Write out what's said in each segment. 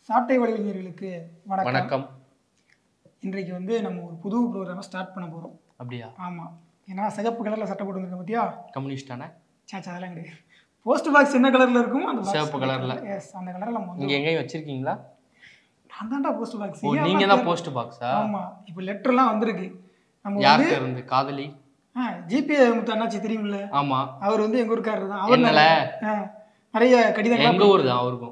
சாட்டை வலைஞர்களுக்கு வணக்கம் வணக்கம் இன்றைக்கு வந்து நம்ம ஒரு புது ப்ரோக்ராமை ஸ்டார்ட் பண்ண போகிறோம் அப்படியா ஆமாம் ஏன்னா சிகப்பு கலரில் சட்டை போட்டு வந்துருக்க பார்த்தியா கம்யூனிஸ்டானே சாச்சா அதெல்லாம் கிடையாது போஸ்ட் பாக்ஸ் என்ன கலரில் இருக்கும் அந்த சிவப்பு colourல. எஸ் அந்த கலரில் நம்ம வந்து நீங்க எங்கேயும் வச்சிருக்கீங்களா நான் தான்டா போஸ்ட் பாக்ஸ் ஓ நீங்க தான் போஸ்ட் பாக்ஸா ஆமாம் இப்போ லெட்டர்லாம் வந்திருக்கு நம்ம யார்கிட்ட இருந்து காதலி ஜிபே முத்து அண்ணாச்சி தெரியுமில்ல ஆமா அவர் வந்து எங்கள் ஊருக்காரர் தான் அவர் என்னல ஆ, நிறைய கடிதங்கள் எங்க ஊர் தான் அவருக்கும்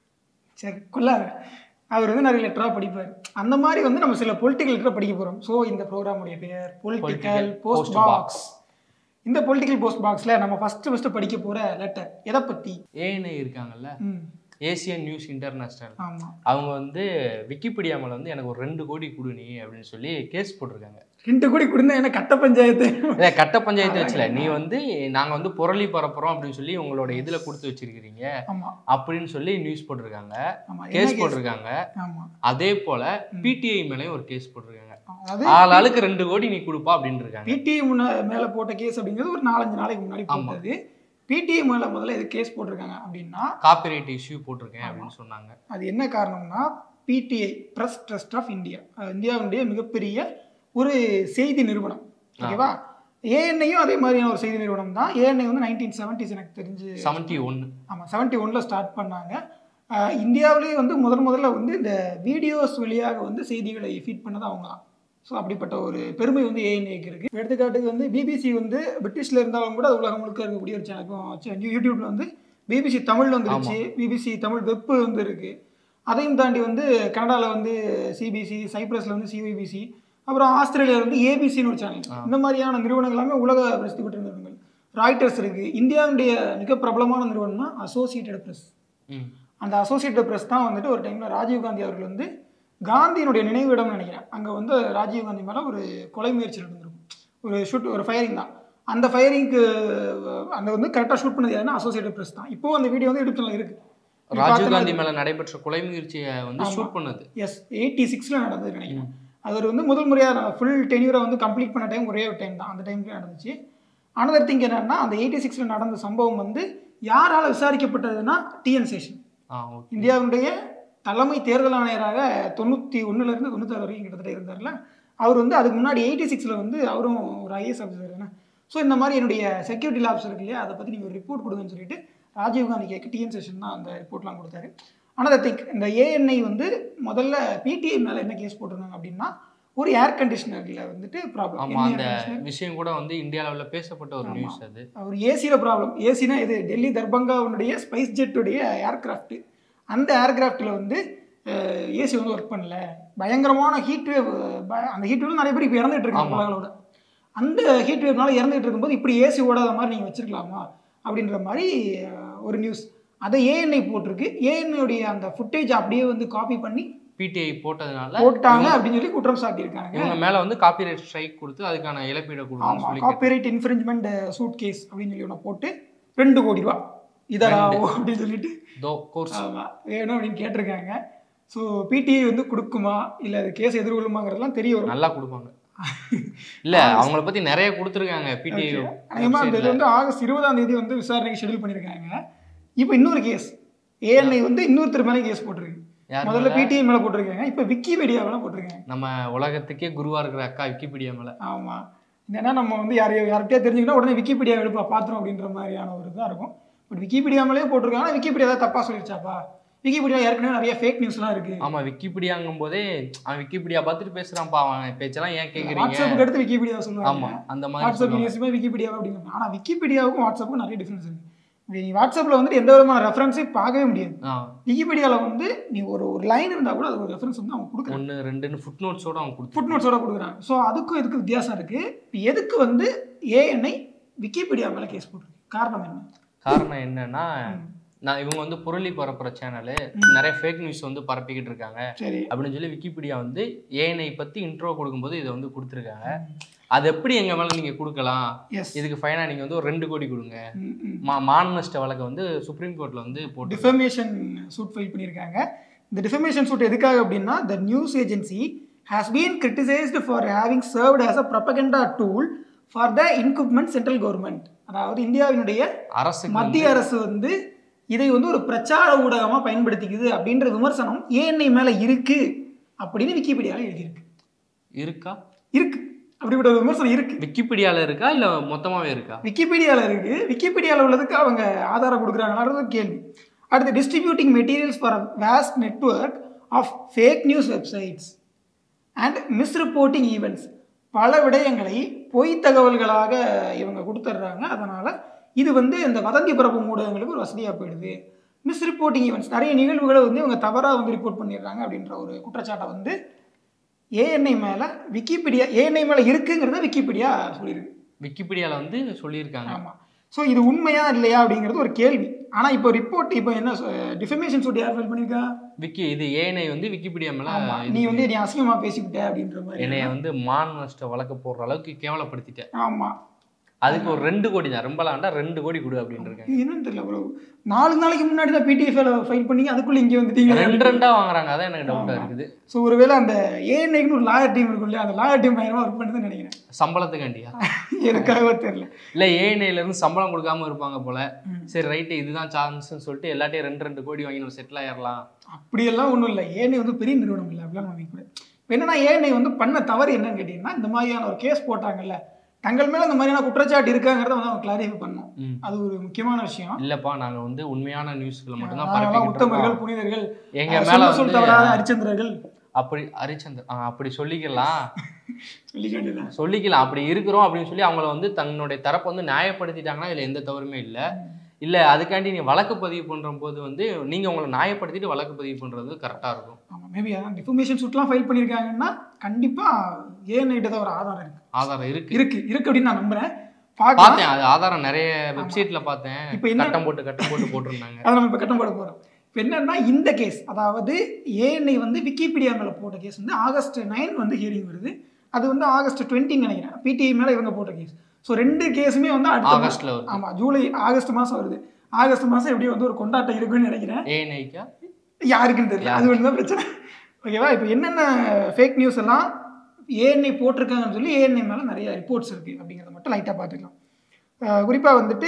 சரி கொள்ளாத அவர் வந்து நிறைய லெட்டராக படிப்பார் அந்த மாதிரி வந்து நம்ம சில பொலிட்டிக்கல் லெட்டரை படிக்க போகிறோம் ஸோ இந்த ப்ரோக்ராமுடைய பேர் political Political post Post box இந்த பொலிட்டிக்கல் போஸ்ட் பாக்ஸில் நம்ம ஃபஸ்ட்டு ஃபஸ்ட்டு படிக்க போகிற லெட்டர் எதை பற்றி ஏஎன்ஐ இருக்காங்கல்ல ம் ஏசியன் நியூஸ் இன்டர்நேஷனல் ஆமாம் அவங்க வந்து விக்கிபீடியா மேல வந்து எனக்கு ஒரு ரெண்டு கோடி கொடு நீ அப்படின்னு சொல்லி கேஸ் போட்டிருக்காங்க ரெண்டு கோடி கொடுந்தா என்ன கட்ட பஞ்சாயத்து இல்ல கட்ட பஞ்சாயத்து வச்சுல நீ வந்து நாங்க வந்து புரளி பரப்புறோம் அப்படின்னு சொல்லி உங்களோட இதுல கொடுத்து வச்சிருக்கிறீங்க ஆமாம் அப்படின்னு சொல்லி நியூஸ் போட்டிருக்காங்க ஆமாம் கேஸ் போட்டிருக்காங்க ஆமாம் அதே போல பிடிஐ மேலயும் ஒரு கேஸ் போட்டிருக்காங்க அதாவது ஆள் ஆளுக்கு ரெண்டு கோடி நீ கொடுப்பா அப்படின்னு இருக்காங்க பிடிஐ முன்ன மேலே போட்ட கேஸ் அப்படிங்கிறது ஒரு நாலஞ்சு நாளைக்கு முன்னாடி போட்டது பிடிஐ மேலே முதல்ல எது கேஸ் போட்டிருக்காங்க அப்படின்னா காப்பிரைட் இஷ்யூ போட்டிருக்கேன் அப்படின்னு சொன்னாங்க அது என்ன காரணம்னா PTI press trust of India இந்தியாவுடைய மிகப்பெரிய ஒரு செய்தி நிறுவனம் ஓகேவா ஏஎன்ஐயும் அதே மாதிரியான ஒரு செய்தி நிறுவனம் தான் ஏஎன்ஐ வந்து நைன்டீன் செவன்டிஸ் எனக்கு தெரிஞ்சு செவன்டி ஒன்னு ஆமாம் செவன்ட்டி ஒனில் ஸ்டார்ட் பண்ணாங்க அஹ் இந்தியாவிலேயே வந்து முதல் முதல்ல வந்து இந்த வீடியோஸ் வழியாக வந்து செய்திகளை ஃபீட் பண்ணது அவங்க தான் ஸோ அப்படிப்பட்ட ஒரு பெருமை வந்து ஏஎன்ஏக்கு இருக்குது எடுத்துக்காட்டுக்கு வந்து பிபிசி வந்து பிரிட்டிஷில் இருந்தாலும் கூட அது உலகம் முழுக்க இருக்கக்கூடிய ஒரு சேனல் இப்போ யூடியூப்ல வந்து பிபிசி தமிழ் வந்துருச்சு பிபிசி தமிழ் வெப் வந்து இருக்குது அதையும் தாண்டி வந்து கனடாவில் வந்து சிபிசி சைப்ரஸில் வந்து சிவிபிசி அப்புறம் ஆஸ்திரேலியாவில் வந்து ஏபிசின்னு ஒரு சேனல் இந்த மாதிரியான நிறுவனங்கள் எல்லாமே உலக பிரசித்தி பெற்ற நிறுவனங்கள் ராய்டர்ஸ் இருக்குது இந்தியாவுடைய மிக பிரபலமான நிறுவனம்னா அசோசியேட்டட் ப்ரெஸ் ம். அந்த அசோசியேட்டட் ப்ரெஸ் தான் வந்துட்டு ஒரு டைமில் ராஜீவ்காந்தி அவர்கள் வந்து காந்தியினுடைய நினைவிடம்னு நினைக்கிறேன் அங்கே வந்து ராஜீவ்காந்தி மேலே ஒரு கொலை முயற்சி நடந்திருக்கும் ஒரு ஷூட் ஒரு ஃபயரிங் தான் அந்த ஃபயரிங்க்கு அந்த வந்து கரெக்டாக ஷூட் பண்ணது யாருன்னா அசோசியேட்டட் ப்ரெஸ் தான் இப்போ அந்த வீடியோ வந்து யூடியூப்ல இருக்கு ராஜீவ்காந்தி மேல நடைபெற்ற கொலை முயற்சியை வந்து ஷூட் பண்ணது எஸ் எயிட்டி சிக்ஸில் நடந்தது நினைக்கிறேன் அது ஒரு வந்து முதல் முறையாக ஃபுல் டென்யூரை வந்து கம்ப்ளீட் பண்ண டைம் ஒரே ஒரு டைம் தான் அந்த டைம்ல நடந்துச்சு அனதர் திங் என்னன்னா அந்த எயிட்டி சிக்ஸில் நடந்த சம்பவம் வந்து யாரால விசாரிக்கப்பட்டதுன்னா டிஎன் சேஷன் ஆ ஓகே இந்தியாவுடைய தலைமை தேர்தல் ஆணையராக தொண்ணூற்றி ஒன்றுலேருந்து தொண்ணூத்தாறு வரைக்கும் கிட்டத்தட்ட இருந்தார்ல அவர் வந்து அதுக்கு முன்னாடி எயிட்டி சிக்ஸில் வந்து அவரும் ஒரு ஐஏஎஸ் ஆஃபீஸர் என்ன ஸோ இந்த மாதிரி என்னுடைய செக்யூரிட்டி லேப்ஸ் இருக்கு இல்லையா அதை பற்றி நீங்கள் ஒரு ரிப்போர்ட் கொடுங்கன்னு சொல்லிட்டு ராஜீவ்காந்தி கேட்க டிஎன் சேஷன் தான் அந்த ரிப்போர்ட்லாம் கொடுத்தாரு ஆனால் திங்க் இந்த ஏஎன்ஐ வந்து முதல்ல பிடிஐ மேலே என்ன கேஸ் போட்டிருந்தாங்க அப்படின்னா ஒரு ஏர் கண்டிஷனரில் வந்துட்டு ப்ராப்ளம் ஆமா அந்த விஷயம் கூட வந்து இந்தியா லெவல்ல பேசப்பட்ட ஒரு நியூஸ் அது ஒரு ஏசியில் ப்ராப்ளம் ஏசினா இது டெல்லி தர்பங்காவுடைய ஸ்பைஸ் ஜெட்டுடைய ஏர்கிராஃப்ட் அந்த ஏர்கிராஃப்டில் வந்து ஏசி வந்து ஒர்க் பண்ணல பயங்கரமான ஹீட் வேவ் அந்த ஹீட் வேவ் நிறைய பேர் இப்போ இறந்துட்டு இருக்காங்க உலகளோட அந்த ஹீட் வேவ்னால இறந்துட்டு இருக்கும்போது இப்படி ஏசி ஓடாத மாதிரி நீங்கள் வச்சிருக்கலாமா அப்படின்ற மாதிரி அஹ், ஒரு நியூஸ் அதை ஏஎன்ஐ போட்டிருக்கு ஏஎன்ஐடைய அந்த ஃபுட்டேஜ் அப்படியே வந்து காப்பி பண்ணி பிடிஐ போட்டதுனால போட்டாங்க அப்படின்னு சொல்லி குற்றம் சாட்டியிருக்காங்க இவங்க மேல வந்து காப்பிரைட் ஸ்ட்ரைக் கொடுத்து அதுக்கான இழப்பீடை கொடுக்கணும்னு ஆமா சொல்லி காப்பிரைட் இன்ஃப்ரிஞ்ச்மெண்ட் சூட் கேஸ் அப்படின்னு சொல்லி ஒன்று போட்டு ரெண்டு கோடி ரூபா இதரா அப்படின்னு சொல்லிட்டு தோ கோர்ஸ் ஆமா வேணும் அப்படின்னு கேட்டிருக்காங்க ஸோ பிடிஐ வந்து கொடுக்குமா இல்லை அது கேஸ் எதிர்கொள்ளுமாங்கிறதுலாம் தெரிய வரும் நல்லா கொடுப்பாங்க இல்ல அவங்கள பத்தி நிறைய கொடுத்துருக்காங்க பிடிஐ அதேமா அந்த இது வந்து ஆகஸ்ட் இருபதாம் தேதி வந்து விசாரணைக்கு ஷெடியூல் பண்ணியிருக்காங்க இப்போ இன்னொரு கேஸ் ஏஎன்ஐ வந்து இன்னொருத்தர் மேலே கேஸ் போட்டிருக்கு யார் முதல்ல பிடிஐ மேலே போட்டிருக்காங்க இப்போ விக்கிபீடியா மேலே போட்டிருக்காங்க நம்ம உலகத்துக்கே குருவா இருக்கிற அக்கா விக்கிபீடியா மேல ஆமா என்னன்னா நம்ம வந்து யாரையோ யார்கிட்டயா தெரிஞ்சுக்கிட்டா உடனே விக்கிபீடியா எடுப்பா பாத்திரம் அப்படின்ற மாதிரியான ஒரு இதாக இருக்கும் பட் விக்கிபீடியா மேலேயே போட்டிருக்காங்க ஆனா விக்கிபீடியா ஏதாவது தப்பா சொல்லிருச்சாப்பா விக்கிபீடியா ஏற்கனவே நிறைய ஃபேக் நியூஸ்லாம் இருக்கு ஆமா விக்கிபீடியாங்கும் போதே அவன் விக்கிபீடியா பார்த்துட்டு பேசுறான்ப்பா அவன் பேச்செல்லாம் ஏன் கேக்குறீங்க வாட்ஸ்அப்புக்கு அடுத்து விக்கிபீடியா ஆமா சொல்லுவாங்க அந்த மாதிரி வாட்ஸ்அப் சொல்லுவாங்க. நியூஸுமே விக்கிபீடியா அப்படிங்க ஆனா விக்கிபீடியாவுக்கும் வாட்ஸ்அப்புக்கும் நிறைய டிஃபரன்ஸ் இருக்கு இப்படி நீ வாட்ஸ்அப்ல வந்துட்டு எந்த விதமான ரெஃபரன்ஸையும் பார்க்கவே முடியாது ஆ, விக்கிபீடியால வந்து நீ ஒரு ஒரு லைன் இருந்தா கூட அது ஒரு ரெஃபரன்ஸ் வந்து அவங்க கொடுக்குறாங்க ஒண்ணு ரெண்டுன்னு ஃபுட் நோட்ஸோட அவன் கொடுத்து ஃபுட் நோட்ஸோட கொடுக்குறாங்க ஸோ அதுக்கும் இதுக்கும் வித்தியாசம் இருக்கு இப்ப எதுக்கு வந்து ஏஎன்ஐ விக்கிபீடியா மேல கேஸ் போட்டிருக்கு காரணம் என்ன காரணம் என்னன்னா நான் இவங்க வந்து புரளி பரப்புற சேனலு நிறைய ஃபேக் நியூஸ் வந்து பரப்பிக்கிட்டு இருக்காங்க சரி அப்படின்னு சொல்லி விக்கிபீடியா வந்து ஏஎன்ஐ பத்தி இன்ட்ரோ கொடுக்கும்போது இதை வந்து கொடுத்துருக்காங்க அது எப்படி எங்க மேல நீங்க கொடுக்கலாம் எஸ் இதுக்கு ஃபைனா நீங்க வந்து ஒரு ரெண்டு கோடி கொடுங்க மா மானநஷ்ட வழக்கை வந்து சுப்ரீம் கோர்ட்ல வந்து போட்டு டிஃபமேஷன் சூட் ஃபைல் பண்ணியிருக்காங்க இந்த டிஃபமேஷன் சூட் எதுக்காக அப்படின்னா the news agency has been criticised for having served as a propaganda tool for the incumbent central government அதாவது இந்தியாவினுடைய அரசுக்கு மத்திய அரசு வந்து இதை வந்து ஒரு பிரச்சார ஊடகமாக பயன்படுத்திக்குது அப்படின்ற விமர்சனம் ஏஎன்ஐ மேலே இருக்கு அப்படின்னு விக்கிபீடியாவில் எழுதியிருக்கு இருக்கா இருக்கு அப்படிப்பட்ட ஒரு விமர்சனம் இருக்கு விக்கிபீடியால இருக்கா இல்ல மொத்தமாவே இருக்கா விக்கிபீடியாவில் இருக்கு விக்கிபீடியாவில் உள்ளதுக்கு அவங்க ஆதாரம் கொடுக்குறாங்களான்றது ஒரு கேள்வி அடுத்து distributing materials for vast network of fake news websites and misreporting events பல விடயங்களை பொய் தகவல்களாக இவங்க கொடுத்துட்றாங்க அதனால் இது வந்து இந்த வதந்தி பரப்பும் ஊடகங்களுக்கு ஒரு வசதியாக போயிடுது மிஸ்ரிப்போர்ட்டிங் ஈவெண்ட்ஸ் நிறைய நிகழ்வுகளை வந்து இவங்க தவறாக வந்து ரிப்போர்ட் பண்ணிடுறாங்க அப்படின்ற ஒரு குற்றச்சாட்டை வந்து ஏஎன்ஐ மேலே விக்கிபீடியா ஏஎன்ஐ மேலே இருக்குங்கிறத விக்கிபீடியா சொல்லியிருக்கு விக்கிபீடியால வந்து சொல்லியிருக்காங்க ஆமாம் ஸோ இது உண்மையா இல்லையா அப்படிங்கிறது ஒரு கேள்வி ஆனால் இப்போ ரிப்போர்ட் இப்போ என்ன டிஃபமேஷன் சூட் யார் ஃபைல் பண்ணியிருக்கா விக்கி இது ஏனை வந்து விக்கிபீடியா மேல ஆமா இது நீ வந்து நீ அசிங்கமாக பேசிவிட்ட அப்படின்ற மாதிரி என்னைய வந்து மான் நஷ்ட வழக்கு போடுற அளவுக்கு கேவலப்படுத்திட்டேன் ஆமாம் அதுக்கு ஒரு ரெண்டு கோடி தான் ரொம்ப லாண்டா ரெண்டு கோடி கொடு அப்படின்னு இருக்காங்க இது என்னன்னு தெரியல ப்ரோ நாலு நாளைக்கு முன்னாடி தான் பிடிஎஃப்ல ஃபைல் பண்ணி அதுக்குள்ளே இங்கே வந்துட்டீங்க ரெண்டு ரெண்டா வாங்குறாங்க அதான் எனக்கு டவுட்டா இருக்குது ஸோ ஒருவேளை அந்த ஏஎன்ஐக்குன்னு ஒரு லாயர் டீம் இருக்கும் இல்லையா அந்த லாயர் டீம் பயங்கரமாக ஒர்க் பண்ணுதுன்னு நினைக்கிறேன் சம்பளத்துக்காண்டியா எனக்காகவே தெரியல இல்ல ஏஎன்ஐல இருந்து சம்பளம் கொடுக்காம இருப்பாங்க போல ம். சரி ரைட்டு இதுதான் சான்ஸ்னு சொல்லிட்டு எல்லாத்தையும் ரெண்டு ரெண்டு கோடி வாங்கி நம்ம செட்டில் ஆயிடலாம் அப்படியெல்லாம் ஒன்றும் இல்லை ஏஎன்ஐ வந்து பெரிய நிறுவனம் இல்லை அப்படிலாம் நம்ம நினைக்கூடாது இப்போ என்னன்னா ஏஎன்ஐ வந்து பண்ண தவறு என்னன்னு கேட்டிங்கன்னா இந்த மாதிரியான ஒரு கேஸ் போட்டாங்கல்ல தங்கள் மேலே இந்த மாதிரியான குற்றச்சாட்டு இருக்காங்கிறத வந்து அவங்க கிளாரிஃபை பண்ணோம் ம். அது ஒரு முக்கியமான விஷயம் இல்லப்பா நாங்க வந்து உண்மையான நியூஸ்களை மட்டும்தான் நாங்கெல்லாம் பரப்பிக்கிட்டு உத்தமர்கள் இருக்கோம். புனிதர்கள் எங்க அஹ் மேல சொல்ல சொல் வந்து தவறாத ஹரிச்சந்திரர்கள் அப்படி ஹரிச்சந்தர் ஆ, அப்படி சொல்லிக்கலாம் சொல்லிக்க வேண்டியதுதான் சொல்லிக்கலாம் அப்படி இருக்கிறோம் அப்படின்னு சொல்லி அவங்கள வந்து தன்னுடைய தரப்பை வந்து நியாயப்படுத்திட்டாங்கன்னா இதுல எந்த தவறுமே இல்ல இல்ல அதுக்காண்டி நீ வழக்கு பதிவு பண்ற போது வந்து நீங்க உங்களை நியாயப்படுத்திட்டு வழக்கு பதிவு பண்றது கரெக்டா இருக்கும் ஆமாம் மேபி அதான் டிஃபமேஷன் சூட்லாம் ஃபைல் பண்ணியிருக்காங்கன்னா கண்டிப்பாக ஏஎன்ஐட்ட தான் ஒரு ஆதாரம் இருக்கு ஆதாரம் இருக்கு இருக்கு இருக்கு அப்படின்னு நான் நம்புறேன் பார்க்கலாம் பார்த்தேன் அது ஆதாரம் நிறைய வெப்சைட்ல பார்த்தேன் இப்போ என்ன கட்டம் போட்டு கட்டம் போட்டு போட்டிருந்தாங்க அதை நம்ம இப்போ கட்டம் போட போகிறோம் இப்போ என்னன்னா இந்த கேஸ் அதாவது ஏஎன்ஐ வந்து விக்கிபீடியா மேலே போட்ட கேஸ் வந்து ஆகஸ்ட் நைன் வந்து ஹியரிங் வருது அது வந்து ஆகஸ்ட் டுவெண்ட்டின்னு நினைக்கிறேன் பிடிஐ மேலே இவங்க போட்ட கேஸ் ஸோ ரெண்டு கேஸுமே வந்து அடுத்த ஆகஸ்ட்ல வருது ஆமாம் ஜூலை ஆகஸ்ட் மாதம் வருது ஆகஸ்ட் மாதம் எப்படியும் வந்து ஒரு கொண்டாட்டம் இருக்குன்னு நினைக்கிறேன் ஏஎன்ஐக்கா யாருக்குன்னு தெரியல அது ஒன்று தான் பிரச்சனை ஓகேவா இப்போ என்னென்ன ஃபேக் நியூஸ் எல்லாம் ஏஎன்ஐ போட்டிருக்காங்கன்னு சொல்லி ஏஎன்ஐ மேலே நிறைய ரிப்போர்ட்ஸ் இருக்குது அப்படிங்கிறத மட்டும் லைட்டாக பார்த்துக்கலாம் குறிப்பாக வந்துட்டு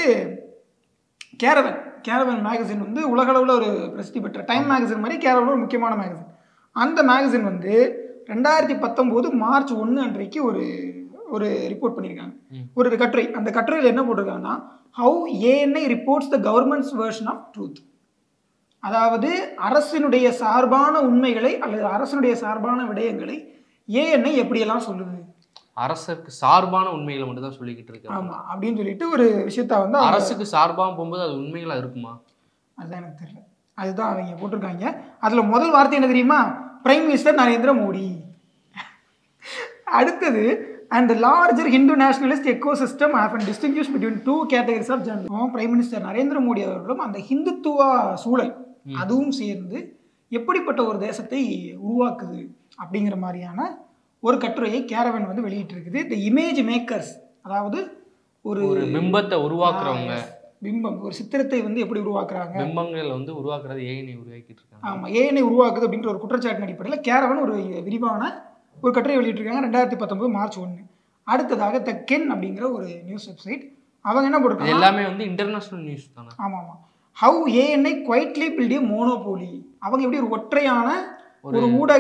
கேரவன் கேரவன் மேகசின் வந்து உலகளவில் ஒரு பிரசித்தி பெற்ற டைம் மேகசின் மாதிரி கேரவன் ஒரு முக்கியமான மேகசின் அந்த மேகசின் வந்து ரெண்டாயிரத்தி பத்தொம்போது மார்ச் ஒன்று அன்றைக்கு ஒரு ஒரு ரிப்போர்ட் பண்ணியிருக்காங்க ம். ஒரு கட்டுரை அந்த கட்டுரையில் என்ன போட்டிருக்காங்கன்னா how ANI reports the government's version of truth அதாவது அரசினுடைய சார்பான உண்மைகளை அல்லது அரசினுடைய சார்பான விடயங்களை ஏஎன்ஐ எப்படியெல்லாம் சொல்லுது அரசுக்கு சார்பான உண்மைகளை மட்டும் தான் சொல்லிக்கிட்டு இருக்காங்க ஆமா அப்படின்னு சொல்லிட்டு ஒரு விஷயத்த வந்து அவங்க- அரசுக்கு சார்பாக போகும்போது அது உண்மைகளா இருக்குமா அதுதான் எனக்கு தெரியல அதுதான் அவங்க போட்டிருக்காங்க அதுல முதல் வார்த்தை என்ன தெரியுமா பிரைம் மினிஸ்டர் நரேந்திர மோடி அடுத்தது and larger Hindu nationalist ecosystem have and distinguish between two categories of journalism prime minister Narendra Modi அவர்களும் அந்த ஹிந்துத்துவா சூழல் ம். அதுவும் சேர்ந்து எப்படிப்பட்ட ஒரு தேசத்தை உருவாக்குது அப்படிங்கிற மாதிரியான ஒரு கட்டுரையை கேரவன் வந்து வெளியிட்டிருக்குது த இமேஜ் மேக்கர்ஸ் அதாவது ஒரு ஒரு பிம்பத்தை உருவாக்குறவங்க ஆ, yes. பிம்பம் ஒரு சித்திரத்தை வந்து எப்படி உருவாக்குறாங்க பிம்பங்கள் வந்து உருவாக்குறது ஏஐனை உருவாக்கிட்டு இருக்காங்க ஆமாம் ஏஎன்ஐ உருவாக்குது அப்படின்ற ஒரு குற்றச்சாட்டின் அடிப்படையில் கேரவன் ஒரு விரிவான ஒரு கட்டுரை வெளியிட்டிருக்காங்க ரெண்டாயிரத்தி பத்தொன்பது மார்ச் ஒன்று அடுத்ததாக த கென் அப்படிங்கிற ஒரு நியூஸ் வெப்சைட் அவங்க என்ன இது போட்டிருக்காங்க எல்லாமே வந்து இன்டர்நேஷனல் நியூஸ் தானே ஆமாம் ஆமாம் how ANI quietly built a monopoly அவங்க எப்படி ஒரு ஒற்றையான ஒரு ஊடக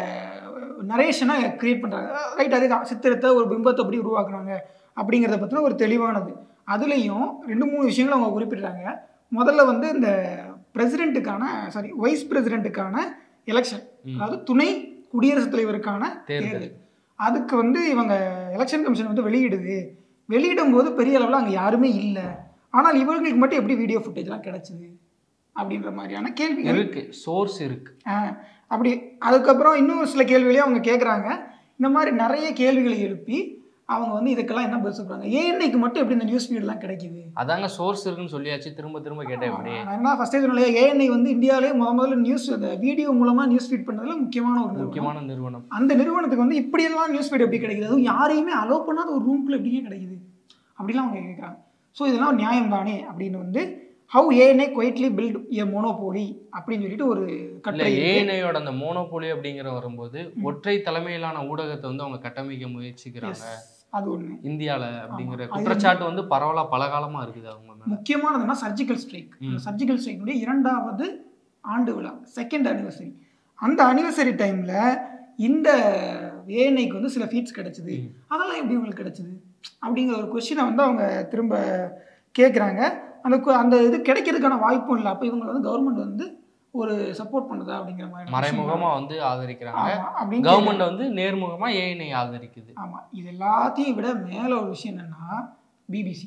நரேஷனை கிரியேட் பண்ணுறாங்க ரைட் அதுதான் சித்திரத்தை ஒரு பிம்பத்தை எப்படி உருவாக்குறாங்க அப்படிங்கிறத பற்றின ஒரு தெளிவானது அதுலேயும் ரெண்டு மூணு விஷயங்கள் அவங்க குறிப்பிடுறாங்க முதல்ல வந்து இந்த பிரசிடெண்ட்டுக்கான சாரி வைஸ் பிரசிடெண்ட்டுக்கான எலெக்ஷன் ம். அதாவது துணை குடியரசுத் தலைவருக்கான தேர்தல் தேர்தல் அதுக்கு வந்து இவங்க எலெக்ஷன் கமிஷன் வந்து வெளியிடுது வெளியிடும் போது பெரிய அளவில் அங்கே யாருமே இல்லை ஆனால் இவர்களுக்கு மட்டும் எப்படி வீடியோ ஃபுட்டேஜ்லாம் கிடைச்சிது அப்படின்ற மாதிரியான கேள்விகள் இருக்கு சோர்ஸ் இருக்கு ஆ, அப்படி அதுக்கப்புறம் இன்னும் சில கேள்விகளையும் அவங்க கேட்குறாங்க இந்த மாதிரி நிறைய கேள்விகளை எழுப்பி அவங்க வந்து இதுக்கெல்லாம் என்ன பதில் சொல்கிறாங்க ஏஎன்ஐக்கு மட்டும் எப்படி இந்த நியூஸ் ஃபீட்லாம் கிடைக்குது அதாங்க சோர்ஸ் இருக்குன்னு சொல்லியாச்சு திரும்ப திரும்ப கேட்டேன் எப்படி நான் என்ன ஃபஸ்ட்டே சொன்னலையா ஏஎன்ஐ வந்து இந்தியாவிலே முத முதல்ல நியூஸ் அந்த வீடியோ மூலமாக நியூஸ் ஃபீட் பண்ணதுல முக்கியமான ஒரு நிறுவனம் முக்கியமான நிறுவனம் அந்த நிறுவனத்துக்கு வந்து இப்படியெல்லாம் நியூஸ் ஃபீட் எப்படி கிடைக்குது அதுவும் யாரையுமே அலோவ் பண்ணாத ஒரு ரூம்குள்ள எப்படிங்க கிடைக்குது அப்படிலாம் அவங்க கேட்குறாங்க ஸோ இதெல்லாம் நியாயம் தானே அப்படின்னு வந்து how ANI quietly built a monopoly அப்படின்னு சொல்லிட்டு ஒரு இல்ல கட்டுரை இருக்கு. ஏஎன்ஐயோட அந்த மோனோபோலி அப்படிங்கிற வரும்போது ஒற்றை தலைமையிலான ஊடகத்தை வந்து அவங்க கட்டமைக்க முயற்சிக்கிறாங்க அது ஒண்ணு இந்தியால அப்படிங்கிற ஆமா. அது குற்றச்சாட்டு வந்து பரவலா பல காலமா இருக்குது அவங்க மேல முக்கியமானதுன்னா சர்ஜிக்கல் ஸ்ட்ரைக் அந்த சர்ஜிக்கல் ஸ்ட்ரைக்குடைய இரண்டாவது ஆண்டு விழா செகண்ட் அனிவர்சரி அந்த அனிவர்சரி டைம்ல இந்த ஏஎன்ஐக்கு வந்து சில ஃபீட்ஸ் கிடைச்சது ம். அதெல்லாம் எப்படி உங்களுக்கு கிடைச்சது அப்படிங்கிற ஒரு கொஸ்டினை வந்து அவங்க திரும்ப கேட்குறாங்க அந்த கு- அந்த இது கிடைக்கிறதுக்கான வாய்ப்பும் இல்லை அப்போ இவங்க வந்து கவர்மெண்ட் வந்து ஒரு சப்போர்ட் பண்ணுதா அப்படிங்கிற மாதிரி மறைமுகமா வந்து ஆதரிக்கிறாங்க ஆமா, அப்படின்னு கவர்மெண்ட் வந்து நேர்முகமா ஏஎன்ஐ ஆதரிக்குது ஆமா இது எல்லாத்தையும் விட மேல ஒரு விஷயம் என்னன்னா பிபிசி